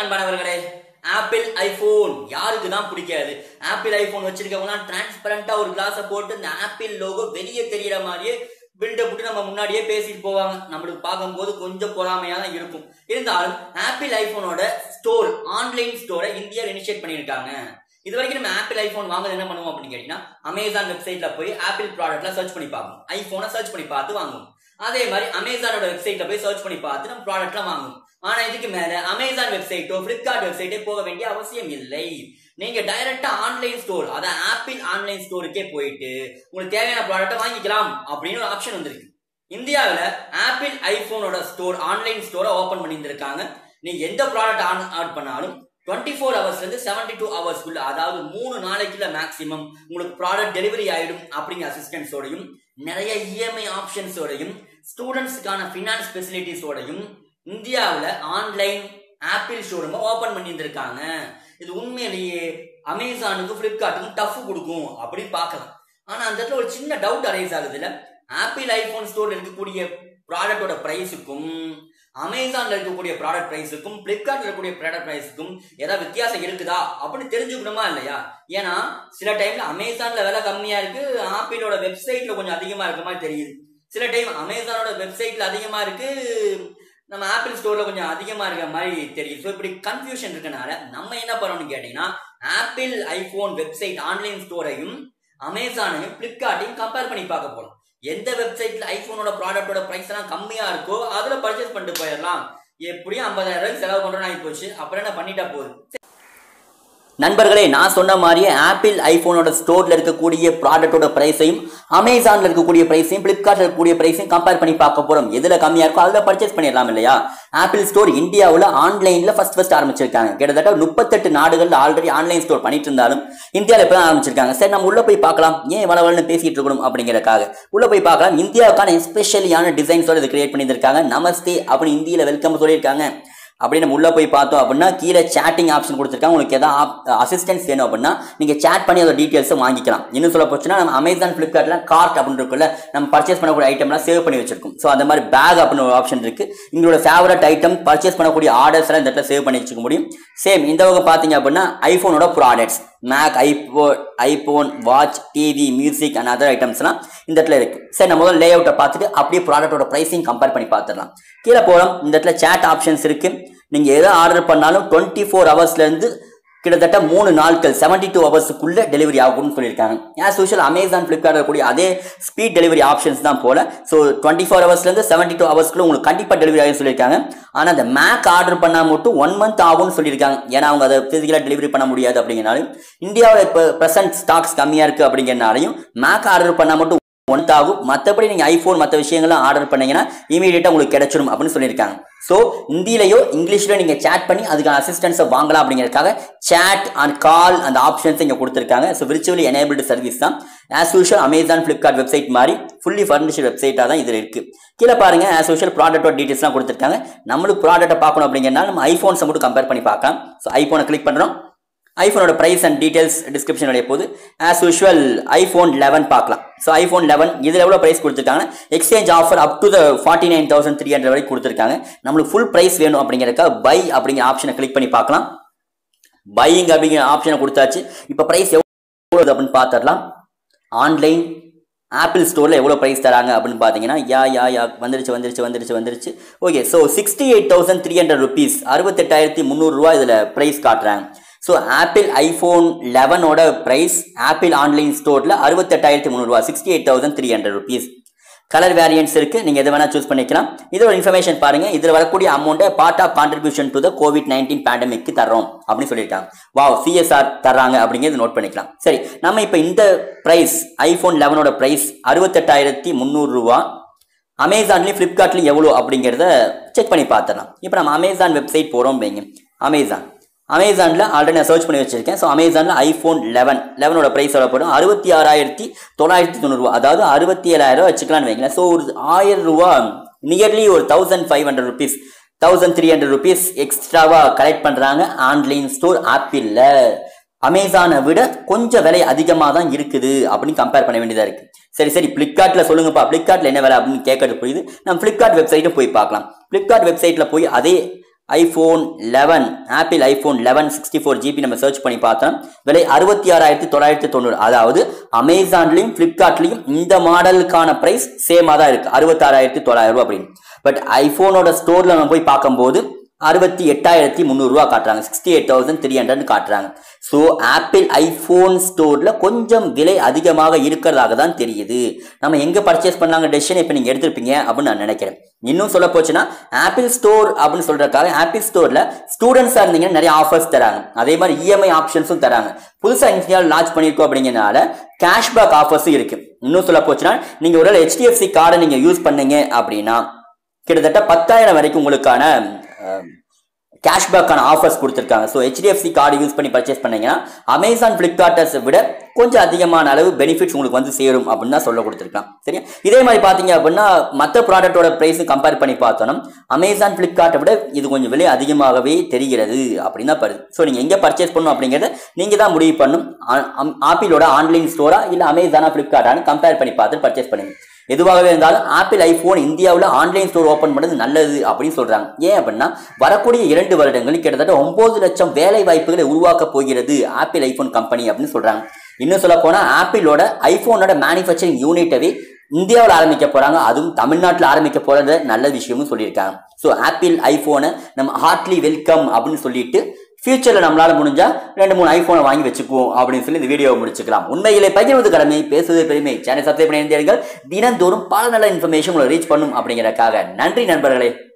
அன்பானவர்களே apple iPhone யாருக்கு தான் பிடிக்காது ஆப்பிள் ஐபோன் வச்சிருக்கவங்களாம் டிரான்ஸ்பரண்டா ஒரு கிளாஸை போட்டு இந்த ஆப்பிள் லோகோ வெளியே தெரியற மாதிரியே பில்டப் விட்டு நம்ம முன்னாடியே பேசிட்டு போவாங்க நம்மளுக்கு பார்க்கும்போது கொஞ்சம் பொறாமையா தான் இருக்கும் இருந்தாலும் ஆப்பிள் ஐபோனோட ஸ்டோர் ஆன்லைன் ஸ்டோரை இந்தியாவில் இனிஷியேட் பண்ணியிருக்காங்க இது வரைக்கும் நம்ம ஆப்பிள் ஐபோன் வாங்க என்ன பண்ணுவோம் அப்படின்னு கேட்டீங்கன்னா அமேசான் வெப்சைட்ல போய் ஆப்பிள் ப்ராடக்ட்ல சர்ச் பண்ணி பார்ப்போம் ஐபோனை சர்ச் பண்ணி பார்த்து வாங்குவோம் அதே மாதிரி அமேசானோட வெப்சைட்ல போய் சர்ச் பண்ணி பார்த்து நம்ம ப்ராடக்ட்லாம் வாங்குவோம் ஆனா இதுக்கு மேல அமேசான் வெப்சைட்டோ பிளிப்கார்ட் வெப்சைட்டே போக வேண்டிய அவசியம் இல்லை நீங்க டைரக்டா ஆன்லைன் ஸ்டோர் அதான் ஆப்பிள் ஆன்லைன் ஸ்டோருக்கே போயிட்டு உங்களுக்கு தேவையான ப்ராடக்ட்டை வாங்கிக்கலாம் அப்படின்னு ஒரு ஆப்ஷன் வந்திருக்கு இந்தியாவில் ஆப்பிள் ஐபோனோட ஸ்டோர் ஆன்லைன் ஸ்டோரை ஓபன் பண்ணியிருந்திருக்காங்க நீங்க எந்த ப்ராடக்ட் ஆன் ஆட் பண்ணாலும் டுவெண்ட்டி ஃபோர் ஹவர்ஸ்ல இருந்து செவன்டி டூ ஹவர்ஸ்க்குள்ள அதாவது மூணு நாளைக்குள்ள மேக்ஸிமம் உங்களுக்கு ப்ராடக்ட் டெலிவரி ஆயிடும் அப்படிங்கிற அசிஸ்டன்ஸோடையும் நிறைய இஎம்ஐ ஆப்ஷன்ஸோடையும் ஸ்டூடெண்ட்ஸ்க்கான ஃபினான்ஸ் ஃபெசிலிட்டிஸோடையும் இந்தியாவில் ஆன்லைன் ஆப்பிள் ஷோரூமை ஓபன் பண்ணியிருந்திருக்காங்க இது உண்மையிலேயே அமேசானுக்கும் ஃப்ளிப்கார்ட்டுக்கும் டஃப் கொடுக்கும் அப்படின்னு பார்க்கலாம் ஆனா அந்த இடத்துல ஒரு சின்ன டவுட் அரைஸ் ஆகுது இல்ல ஆப்பிள் ஐபோன் ஸ்டோர்ல இருக்கக்கூடிய ப்ராடக்டோட பிரைஸுக்கும் அமேசான்ல இருக்கக்கூடிய ப்ராடக்ட் பிரைஸுக்கும் பிளிப்கார்ட்ல இருக்கக்கூடிய ப்ராடக்ட் பிரைஸுக்கும் ஏதாவது வித்தியாசம் இருக்குதா அப்படின்னு தெரிஞ்சுக்கணுமா இல்லையா ஏன்னா சில டைம்ல அமேசான்ல விலை கம்மியா இருக்கு ஆப்பிளோட வெப்சைட்ல கொஞ்சம் அதிகமா இருக்க மாதிரி தெரியுது சில டைம் அமேசானோட வெப்சைட்ல அதிகமா இருக்கு நம்ம ஆப்பிள் ஸ்டோர்ல கொஞ்சம் அதிகமா இருக்கிற மாதிரி தெரியுது ஸோ இப்படி கன்ஃபியூஷன் இருக்கனால நம்ம என்ன பண்ணணும்னு கேட்டீங்கன்னா ஆப்பிள் ஐபோன் வெப்சைட் ஆன்லைன் ஸ்டோரையும் அமேசானையும் பிளிப்கார்ட்டையும் கம்பேர் பண்ணி பார்க்க போறோம் எந்த வெப்சைட்ல ஐபோனோட ப்ராடக்டோட பிரைஸ் எல்லாம் கம்மியா இருக்கோ அதுல பர்ச்சேஸ் பண்ணிட்டு போயிடலாம் எப்படியும் ஐம்பதாயிரம் ரூபாய்க்கு செலவு பண்றோம்னு ஆகி போச்சு அப்புறம் என்ன பண்ணிட்டா போகுது நண்பர்களே நான் சொன்ன மாதிரியே ஆப்பிள் ஐபோனோட ஸ்டோர்ல இருக்கக்கூடிய ப்ராடக்டோட பிரைஸையும் அமேசான்ல இருக்கக்கூடிய பிரைஸையும் பிளிப்கார்ட்ல இருக்கக்கூடிய பிரைஸையும் கம்பேர் பண்ணி பார்க்க போறோம் எதுல கம்மியா இருக்கோ அதுல பர்ச்சேஸ் பண்ணிடலாம் இல்லையா ஆப்பிள் ஸ்டோர் இந்தியாவில் ஆன்லைன்ல ஃபர்ஸ்ட் ஃபர்ஸ்ட் ஆரம்பிச்சிருக்காங்க கிட்டத்தட்ட முப்பத்தெட்டு நாடுகள்ல ஆல்ரெடி ஆன்லைன் ஸ்டோர் பண்ணிட்டு இருந்தாலும் இந்தியாவில் இப்போ ஆரம்பிச்சிருக்காங்க சரி நம்ம உள்ள போய் பார்க்கலாம் ஏன் வளவலன்னு பேசிட்டு இருக்கணும் அப்படிங்கறக்காக உள்ள போய் பார்க்கலாம் இந்தியாவுக்கான எஸ்பெஷலியான டிசைன்ஸோட இது கிரியேட் பண்ணியிருக்காங்க நமஸ்தே அப்படின்னு இந்தியில வெல்கம் சொல்லியிருக்காங்க அப்படி நம்ம உள்ள போய் பார்த்தோம் அப்படின்னா கீழே சேட்டிங் ஆப்ஷன் கொடுத்துருக்காங்க உங்களுக்கு ஏதாவது அசிஸ்டன்ஸ் வேணும் அப்படின்னா நீங்க சேட் பண்ணி அதோட டீட்டெயில்ஸை வாங்கிக்கலாம் இன்னும் சொல்ல போச்சுன்னா நம்ம அமேசான் ஃபிளிப்கார்ட்ல கார்ட் அப்படின்னு இருக்குல்ல நம்ம பர்ச்சேஸ் பண்ணக்கூடிய ஐட்டம்லாம் சேவ் பண்ணி வச்சிருக்கோம் ஸோ அந்த மாதிரி பேக் அப்படின்னு ஒரு ஆப்ஷன் இருக்கு உங்களோட ஃபேவரட் ஐட்டம் பர்ச்சேஸ் பண்ணக்கூடிய ஆர்டர்ஸ் எல்லாம் இந்த இடத்துல சேவ் பண்ணி வச்சுக்க முடியும் சேம் இந்த வகை பார்த்தீங்க அப்படின்னா ஐஃபோனோட ப்ராடக்ட்ஸ் மேக் ஐபோ iPhone watch TV music and other ஐட்டம்ஸ்லாம் இந்த இடத்துல இருக்கு சரி நம்ம முதல்ல லே அவுட்டை பார்த்துட்டு அப்படியே ப்ராடக்ட்டோட ப்ரைஸையும் கம்பேர் பண்ணி பார்த்துடலாம் கீழே போகிறோம் இந்த இடத்துல சேட் ஆப்ஷன்ஸ் இருக்கு நீங்க எதை ஆர்டர் பண்ணாலும் டுவெண்ட்டி ஃபோர் ஹவர்ஸ்ல இருந்து கிட்டத்தட்ட மூணு நாட்கள் செவன்டி டூ ஹவர்ஸுக்குள்ள டெலிவரி ஆகும்னு சொல்லியிருக்காங்க ஆஸ் யூஷுவல் அமேசான் ஃபிளிப்கார்ட் கூடிய அதே ஸ்பீட் டெலிவரி ஆப்ஷன்ஸ் தான் போல ஸோ டுவெண்ட்டி ஃபோர் ஹவர்ஸ்லேருந்து செவன்டி டூ ஹவர்ஸ்க்குள்ள உங்களுக்கு கண்டிப்பாக டெலிவரி ஆகும் சொல்லியிருக்காங்க ஆனால் அந்த மேக் ஆர்டர் பண்ணால் மட்டும் ஒன் மந்த் ஆகும்னு சொல்லியிருக்காங்க ஏன்னா அவங்க அதை ஃபிசிக்கலாக டெலிவரி பண்ண முடியாது அப்படிங்கிறனாலும் இந்தியாவில் இப்போ ப்ரெசன்ட் ஸ்டாக்ஸ் கம்மியாக இருக்குது அப்படிங்கிறனாலையும் மேக் ஆர்டர் பண்ணால் மட்டும் ஒன் ஆகும் மற்றபடி நீங்கள் ஐஃபோன் மற்ற விஷயங்கள்லாம் ஆர்டர் பண்ணீங்கன்னா இமீடியட்டாக உங்களுக்கு கிடைச்சிடும் அப்படின்னு சொல்லியிருக்காங்க ஸோ ஹிந்திலையோ இங்கிலீஷ்லையோ நீங்கள் சேட் பண்ணி அதுக்கான அசிஸ்டன்ஸை வாங்கலாம் அப்படிங்கிறதுக்காக சேட் அண்ட் கால் அந்த ஆப்ஷன்ஸ் இங்கே கொடுத்துருக்காங்க ஸோ விர்ச்சுவலி எனேபிள்டு சர்வீஸ் தான் as usual Amazon Flipkart website மாதிரி ஃபுல்லி ஃபர்னிஷ்டு வெப்சைட்டாக தான் இதில் இருக்குது கீழே பாருங்க ஆஸ் யூஷுவல் ப்ராடக்டோட டீட்டெயில்ஸ்லாம் கொடுத்துருக்காங்க நம்மளுக்கு ப்ராடக்ட்டை பார்க்கணும் அப்படிங்கிறனால நம்ம ஐஃபோன்ஸை மட்டும் கம்பேர் பண்ணி பார்க்கலாம் ஸோ ஐஃபோனை கிளிக் பண்ணுறோம் ஐஃபோனோட ப்ரைஸ் அண்ட் டீடைல்ஸ் டிஸ்கிரிப்ஷன் உடைய போது ஆஸ் யூஷுவல் ஐஃபோன் லெவன் பார்க்கலாம் ஸோ ஐஃபோன் லெவன் இதில் எவ்வளோ ப்ரைஸ் கொடுத்துருக்காங்க exchange offer up to the forty nine thousand three hundred வரைக்கும் கொடுத்துருக்காங்க நம்மளுக்கு ஃபுல் ப்ரைஸ் வேணும் அப்படிங்கிறதுக்காக பை அப்படிங்கிற ஆப்ஷனை கிளிக் பண்ணி பார்க்கலாம் பையிங் அப்படிங்கிற ஆப்ஷனை கொடுத்தாச்சு இப்போ ப்ரைஸ் எவ்வளோ அப்படின்னு பார்த்துடலாம் ஆன்லைன் ஆப்பிள் ஸ்டோரில் எவ்வளோ ப்ரைஸ் தராங்க அப்படின்னு பார்த்தீங்கன்னா யா யா யா வந்துருச்சு வந்துருச்சு வந்துருச்சு வந்துருச்சு okay so sixty eight thousand three hundred rupees அறுபத்தெட்டாயிரத்தி முந்நூறுரூவா இதில் ப்ரைஸ் காட்டுறாங்க ஸோ ஆப்பிள் ஐஃபோன் லெவனோட ப்ரைஸ் ஆப்பிள் ஆன்லைன் ஸ்டோரில் அறுபத்தெட்டாயிரத்தி முந்நூறுரூவா sixty eight thousand three hundred rupees colour variants இருக்கு நீங்க எது வேணா சூஸ் பண்ணிக்கலாம் இதோட இன்ஃபர்மேஷன் பாருங்க இதுல வரக்கூடிய அமௌண்ட்டை part of contribution to the COVID nineteen பேண்டமிக்கு தர்றோம் அப்படின்னு சொல்லியிருக்காங்க வாவ் சிஎஸ்ஆர் தர்றாங்க அப்படிங்கிறது நோட் பண்ணிக்கலாம் சரி நம்ம இப்போ இந்த பிரைஸ் ஐஃபோன் லெவனோட பிரைஸ் அறுபத்தெட்டாயிரத்தி முந்நூறு ரூபா அமேசான்லேயும் ஃப்ளிப்கார்ட்லையும் எவ்வளோ அப்படிங்கிறத செக் பண்ணி பார்த்துடலாம் இப்போ நம்ம அமேசான் வெப்சைட் போகிறோம் வைங்க அமேசான் அமேசானில் ஆல்ரெடி நான் சர்ச் பண்ணி வச்சிருக்கேன் ஸோ அமேசானில் ஐஃபோன் லெவன் லெவனோட ப்ரைஸ் எவ்வளோ போடும் அறுபத்தி ஆறாயிரத்தி தொள்ளாயிரத்தி தொண்ணூறுரூவா அதாவது அறுபத்தி ஏழாயிரம் வச்சுக்கலாம்னு வைங்களேன் ஸோ ஒரு ஆயிரம் ரூபா நியர்லி ஒரு thousand five hundred rupees thousand three hundred rupees எக்ஸ்ட்ராவாக கலெக்ட் பண்ணுறாங்க ஆன்லைன் ஸ்டோர் ஆப்பிளில் அமேசானை விட கொஞ்சம் விலை அதிகமாக தான் இருக்குது அப்படின்னு கம்பேர் பண்ண வேண்டியதாக இருக்குது சரி சரி ஃப்ளிப்கார்ட்டில் சொல்லுங்கப்பா ஃப்ளிப்கார்ட்டில் என்ன விலை அப்படின்னு கேட்கறது புரியுது நம்ம ஃப்ளிப்கார்ட் வெப்சைட்டும் போய் பார்க்கலாம் ஃப்ளிப்கார்ட் வெப்சைட்டில் போய் அதே iPhone eleven Apple iPhone eleven sixty four GB நம்ம சர்ச் பண்ணி பார்த்தோம் விலை அறுபத்தி ஆறாயிரத்தி தொள்ளாயிரத்தி தொண்ணூறு அதாவது அமேசான்லையும் ஃப்ளிப்கார்ட்லையும் இந்த மாடலுக்கான ப்ரைஸ் சேமாக தான் இருக்குது அறுபத்தாறாயிரத்தி தொள்ளாயிரம் ரூபா அப்படின்னு பட் ஐஃபோனோட ஸ்டோரில் நம்ம போய் பார்க்கும்போது அறுபத்தி எட்டாயிரத்தி முந்நூறுரூவா காட்டுறாங்க sixty eight thousand three hundred காட்டுறாங்க ஸோ ஆப்பிள் ஐஃபோன் ஸ்டோரில் கொஞ்சம் விலை அதிகமாக இருக்கிறதாக தான் தெரியுது நம்ம எங்கே பர்ச்சேஸ் பண்ணாங்க டெசிஷன் இப்போ நீங்கள் எடுத்திருப்பீங்க அப்படின்னு நான் நினைக்கிறேன் இன்னும் சொல்ல போச்சுன்னா ஆப்பிள் ஸ்டோர் அப்படின்னு சொல்றதுக்காக ஆப்பிள் ஸ்டோரில் ஸ்டூடெண்ட்ஸாக இருந்தீங்கன்னா நிறைய ஆஃபர்ஸ் தராங்க அதே மாதிரி இஎம்ஐ ஆப்ஷன்ஸும் தராங்க புதுசாக இன்ஜினியர் லான்ச் பண்ணியிருக்கோம் அப்படிங்கிறனால கேஷ்பேக் ஆஃபர்ஸும் இருக்கு இன்னும் சொல்ல போச்சுன்னா நீங்கள் ஒரு ஹெச்டிஎஃப்சி கார்டை நீங்கள் யூஸ் பண்ணீங்க அப்படின்னா கிட்டத்தட்ட பத்தாயிரம் வரைக்கும் உங்களுக்கான கேஷ்பேக்கான ஆஃபர்ஸ் கொடுத்துருக்காங்க ஸோ ஹெச்டிஎஃப்சி கார்டு யூஸ் பண்ணி பர்ச்சேஸ் பண்ணீங்கன்னா அமேசான் ஃப்ளிப்கார்ட்டர்ஸை விட கொஞ்சம் அதிகமான அளவு பெனிஃபிட்ஸ் உங்களுக்கு வந்து சேரும் அப்படின்னு தான் சொல்ல கொடுத்துருக்கான் சரியா இதே மாதிரி பார்த்தீங்க அப்படின்னா மற்ற ப்ராடக்ட்டோட ப்ரைஸும் கம்பேர் பண்ணி பார்த்தோன்னா அமேசான் ஃப்ளிப்கார்ட்டை விட இது கொஞ்சம் விலை அதிகமாகவே தெரிகிறது அப்படின்னு தான் படுது ஸோ நீங்கள் எங்கே பர்ச்சேஸ் பண்ணணும் அப்படிங்கிறத நீங்கள் தான் முடிவு பண்ணும் ஆப்பிளோட ஆன்லைன் ஸ்டோரா இல்லை அமேசானா ஃப்ளிப்கார்ட்டானு கம்பேர் பண்ணி பார்த்து பர்ச்சேஸ் பண்ணுங்க எதுவாகவே இருந்தாலும் ஆப்பிள் ஐஃபோன் இந்தியாவில் ஆன்லைன் ஸ்டோர் ஓப்பன் பண்ணது நல்லது அப்படின்னு சொல்றாங்க ஏன் அப்படின்னா வரக்கூடிய இரண்டு வருடங்களில் கிட்டத்தட்ட ஒன்பது லட்சம் வேலை வாய்ப்புகளை உருவாக்க போகிறது ஆப்பிள் ஐஃபோன் கம்பெனி அப்படின்னு சொல்றாங்க இன்னும் சொல்ல போனா ஆப்பிளோட ஐஃபோனோட மேனுஃபேக்சரிங் யூனிட்டவே இந்தியாவில் ஆரம்பிக்க போறாங்க அதுவும் தமிழ்நாட்டில் ஆரம்பிக்க போறது நல்ல விஷயமும் சொல்லியிருக்காங்க ஸோ ஆப்பிள் ஐஃபோனை நம்ம ஹார்ட்லி வெல்கம் அப்படின்னு சொல்லிட்டு ஃபியூச்சரில் நம்மளால முடிஞ்சா ரெண்டு மூணு ஐஃபோனை வாங்கி வச்சுக்குவோம் அப்படின்னு சொல்லி இந்த வீடியோவை முடிச்சுக்கலாம் உண்மையிலே பகிர்வது கடமை பேசுவது பெருமை சேனல் சப்ஸ்கிரைப் பண்ணி தினந்தோறும் பல நல்ல இன்ஃபர்மேஷன் உங்களை ரீச் பண்ணும் அப்படிங்கிறக்காக நன்றி நண்பர்களே